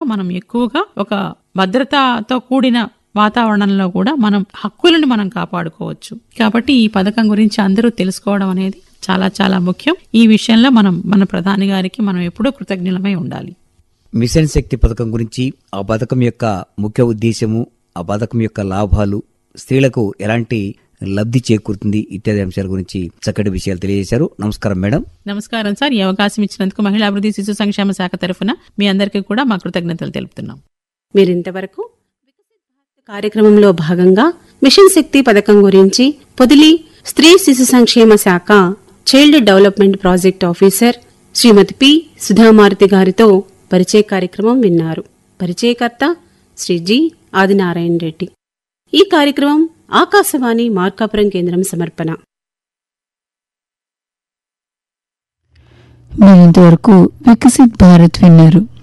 మనం ఎక్కువగా ఒక భద్రతతో కూడిన వాతావరణంలో కూడా మనం హక్కులను మనం కాపాడుకోవచ్చు కాబట్టి ఈ పథకం గురించి అందరూ తెలుసుకోవడం అనేది చాలా చాలా ముఖ్యం ఈ విషయంలో మనం మన ప్రధాని గారికి మనం ఎప్పుడూ కృతజ్ఞులమై ఉండాలి మిషన్ శక్తి పథకం గురించి ఆ పథకం యొక్క ముఖ్య ఉద్దేశము ఆ పథకం యొక్క లాభాలు స్త్రీలకు ఎలాంటి లబ్ధి చేకూరుతుంది ఇత్యాది అంశాల గురించి చక్కటి విషయాలు తెలియజేశారు నమస్కారం మేడం నమస్కారం సార్ ఈ అవకాశం ఇచ్చినందుకు మహిళా అభివృద్ధి శిశు సంక్షేమ శాఖ తరఫున మీ అందరికీ కూడా మా కృతజ్ఞతలు తెలుపుతున్నాం మీరింతవరకు కార్యక్రమంలో భాగంగా మిషన్ శక్తి పథకం గురించి పొదిలి స్త్రీ శిశు సంక్షేమ శాఖ child development project officer Srimathi P Sudhamaruthi గారితో పరిచయ కార్యక్రమం విన్నారు పరిచయకర్త శ్రీ జి ఆదినారాయణ రెడ్డి ఈ కార్యక్రమం ఆకాశవాణి మార్కాపురం కేంద్రం సమర్పణ మీరింతవరకు వికసిత్ భారత్ విన్నారు